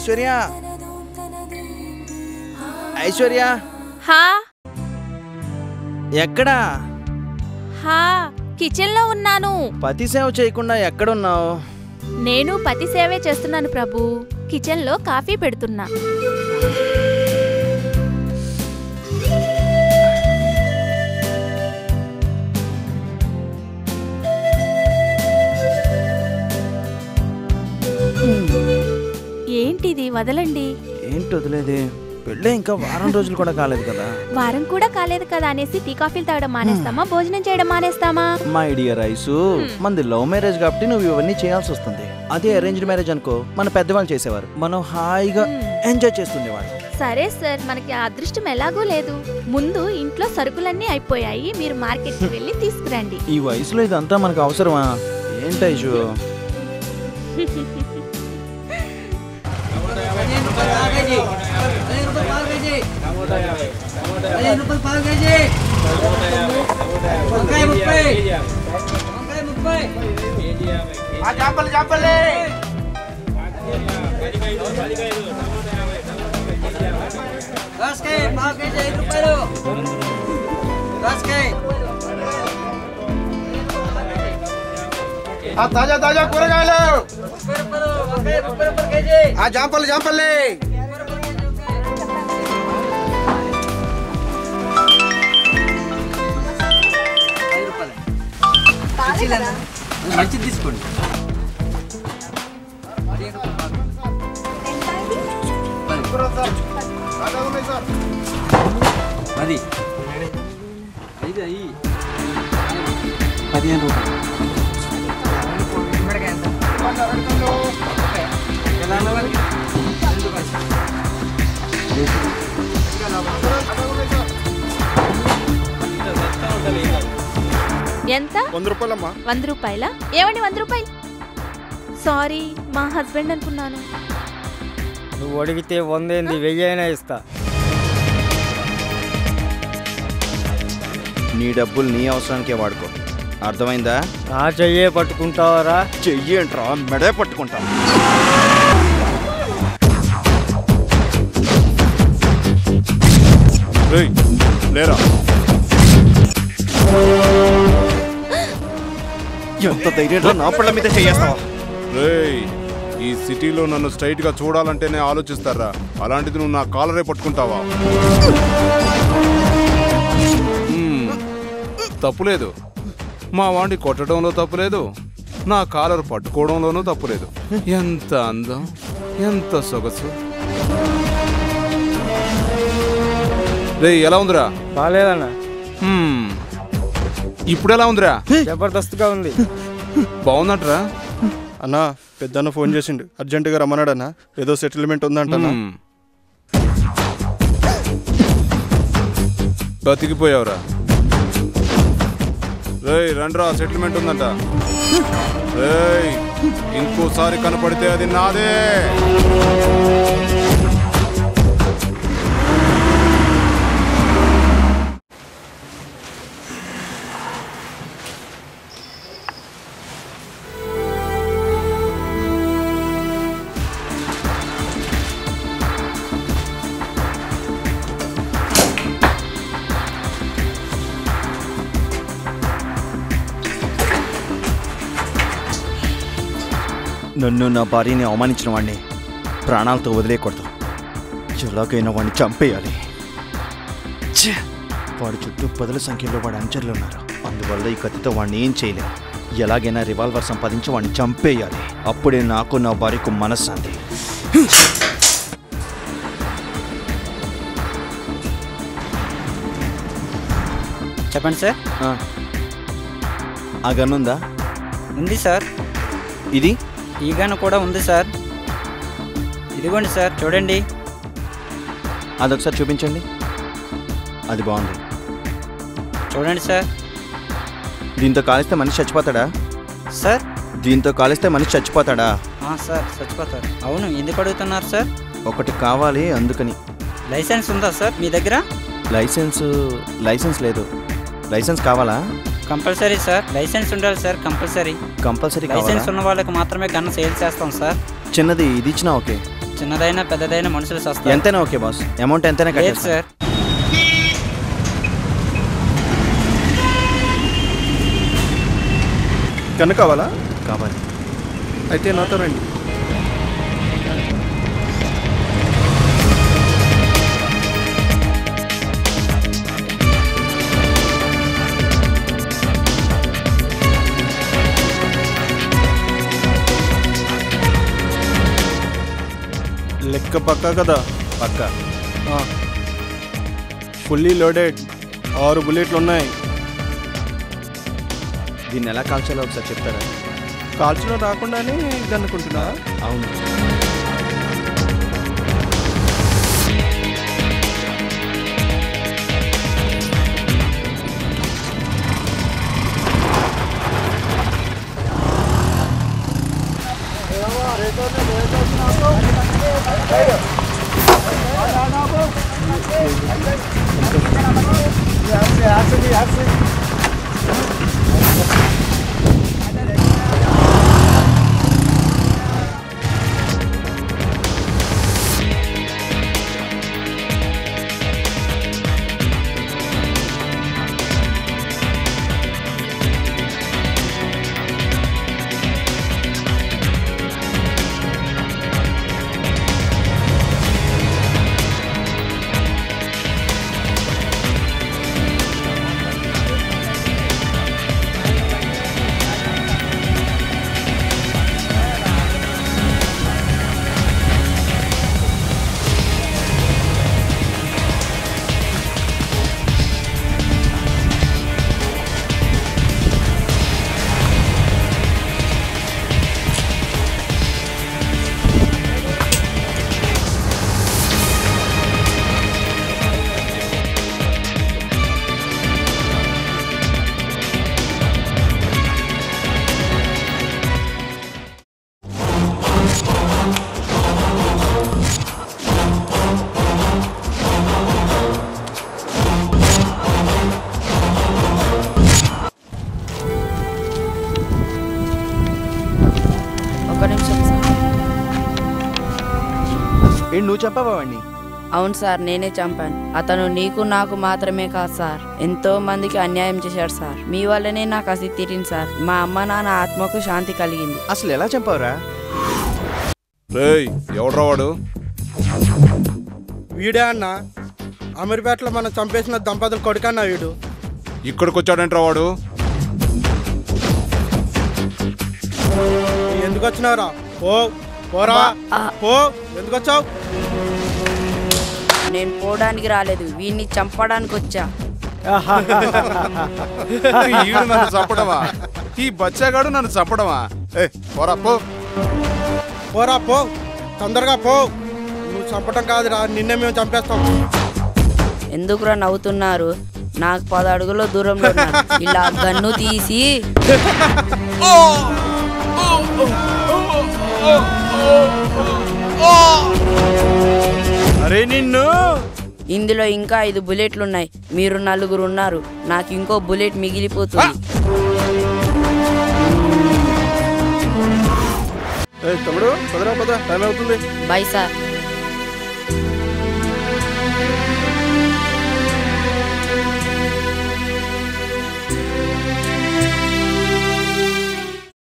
ఐశ్వర్య ఐశ్వర్య హా ఎక్కడా హా కిచెన్లో ఉన్నాను పతి సేవ చేయకుండా ఎక్కడున్నావు నేను పతి సేవే చేస్తున్నాను ప్రభు కిచెన్లో కాఫీ పెడుతున్నా ఏంటిది వదలండి ఏంటి వదిలేది పెళ్ళే ఇంకా వారం రోజులు కూడా కాలేదు కదా వారం కూడా కాలేదు కదా అనేసి టీ కాఫీలు తాగడం మానేస్తామా భోజనం చేయడం మానేస్తామా మై డియర్ ఐసు మనది లవ్ మ్యారేజ్ కాబట్టి నువ్వు ఇవన్నీ చేయాల్సి వస్తుంది అదే అరేంజ్డ్ మ్యారేజ్ అనుకో మన పెద్దవాళ్ళు చేసేవారు మనం హాయిగా ఎంజాయ్ చేస్తుండేవాళ్ళం సరే సార్ మనకి ఆ అదృష్టం ఎలాగూ లేదు ముందు ఇంట్లో సరుకులన్నీ అయిపోయాయి మీరు మార్కెట్కి వెళ్ళి తీసుకురండి ఈ వయసులో ఇదంతా మనకు అవసరమా ఏంటి ఐషు ఆ తాజా తాజా కూరగాయలు ఆ జాంపల్లి జాంపల్లి మంచిది తీసుకోండి పది ఐదు అయ్యి పదిహేను రూపాయలు ఎంత వంద రూపాయలమ్మా వంద రూపాయల ఏమండి వంద రూపాయలు సారీ మా హస్బెండ్ అనుకున్నాను నువ్వు అడిగితే వందేంది వెయ్యి అయినా ఇస్తా నీ డబ్బులు నీ అవసరానికే వాడుకో అర్థమైందా నా చెయ్యే పట్టుకుంటావరా చెయ్యేంట్రా మెడే పట్టుకుంటా లేరా ఎంత ధైర్యంగా నా పళ్ళ మీద చేయేస్తావా రేయ్ ఈ సిటీలో నన్ను స్ట్రైట్ గా చూడాలంటేనే ఆలోచిస్తారా అలాంటిది నువ్వు నా కాలరే పట్టుకుంటావా మ్మ్. తప్పులేదు మా వాడిని కొట్టడంలో తప్పులేదు నా కాలర్ పట్టుకోవడంలోనూ తప్పులేదు ఎంత అందం ఎంత సొగసు రే ఎలా ఉందిరా బాగాలేదన్నా హ్మ్. ఇప్పుడు ఎలా ఉందిరా జబర్దస్త్గా ఉంది బాగుందంటరా అన్నా పెద్దన్న ఫోన్ చేసిండు అర్జెంటుగా రమ్మన్నాడన్నా ఏదో సెటిల్మెంట్ ఉందంటన్నా హ్మ్. బతికిపోయావురా రేయ్ రండ్రా సెటిల్మెంట్ ఉందంట రేయ్ ఇంకోసారి కనపడితే అది నాదే నన్ను నా భార్యని అవమానించిన వాడిని ప్రాణాలతో వదిలేయకూడదు ఎలాగైనా వాడిని చంపేయాలి ఛే! వాడి చుట్టూ పదుల సంఖ్యలో వాడి అంచర్లు ఉన్నారు అందువల్ల ఈ కత్తితో వాడిని ఏం చేయలేం ఎలాగైనా రివాల్వర్ సంపాదించి వాడిని చంపేయాలి అప్పుడే నాకు నా భార్యకు మనశ్శాంతి చెప్పండి సార్ ఆ. ఆ గన్ ఉందా ఉంది సార్ ఇది ఈ గన్ కూడా ఉంది సార్ ఇదిగోండి సార్ చూడండి అదొకసారి చూపించండి అది బాగుంది చూడండి సార్ దీంతో కాలిస్తే మనిషి చచ్చిపోతాడా సార్ దీంతో కాలిస్తే మనిషి చచ్చిపోతాడా ఆ, సార్ చచ్చిపోతారు అవును ఎందుకు అడుగుతున్నారు సార్ ఒకటి కావాలి అందుకని లైసెన్స్ ఉందా సార్ మీ దగ్గర లైసెన్స్ లైసెన్స్ లేదు లైసెన్స్ కావాలా కంపల్సరీ సార్ లైసెన్స్ ఉండాలి సార్ కంపల్సరీ కంపల్సరీ కావాలా లైసెన్స్ ఉన్న వాళ్ళకి మాత్రమే గన్ సేల్ చేస్తాం సార్ చిన్నది ఇది ఇచ్చినా ఓకే చిన్నదైనా పెద్దదైనా మనుషులు వస్తారు ఎంతైనా ఓకే బాస్ అమౌంట్ ఎంతైనా లేదు కట్టేస్తా సార్ కన్ను కావాలా కావాలి అయితే నాతో రండి లెక్క పక్కా కదా పక్క ఫుల్లీ లోడెడ్ ఆరు బుల్లెట్లు ఉన్నాయి దీన్ని ఎలా కాల్చాలో ఒకసారి చెప్తారా కాల్చడం రాకుండానే ఇది అనుకుంటున్నా అవును ఒక నిమిషం సార్ ఏంటి నువ్వు చెప్పావా వాడిని అవును సార్ నేనే చంపాను అతను నీకు నాకు మాత్రమే కాదు సార్ ఎంతో మందికి అన్యాయం చేశాడు సార్ మీ వల్లనే నాకు అసి తీరింది సార్ మా అమ్మ నాన్న ఆత్మకు శాంతి కలిగింది అసలు ఎలా చంపావురా రేయ్ ఎవడ్రా వాడు వీడే అన్న అమీర్పేటలో మనం చంపేసిన దంపతులు కొడుకన్న వీడు ఇక్కడికి వచ్చాడంట్రా వాడు ఎందుకు వచ్చినావురా పో పోరా పో ఎందుకు వచ్చావు నేను పోవడానికి రాలేదు వీడిని చంపడానికి వచ్చా ఈడు నన్ను చంపడమా ఈ బచ్చాగాడు నన్ను చంపడమా ఏ పోరా పో పోరా పో తొందరగా పో నువ్వు చంపటం కాదురా నిన్నే మేము చంపేస్తాం ఎందుకురా నవ్వుతున్నారు నాకు పది అడుగుల దూరంలో ఉన్నారు. ఇలా గన్ను తీసి అరే నిన్ను ఇందులో ఇంకా ఐదు బుల్లెట్లు ఉన్నాయి మీరు నలుగురు ఉన్నారు నాకు ఇంకో బుల్లెట్ మిగిలిపోతుంది ఏ తమ్ముడు పదరా పద టైం అవుతుంది బాయ్ సార్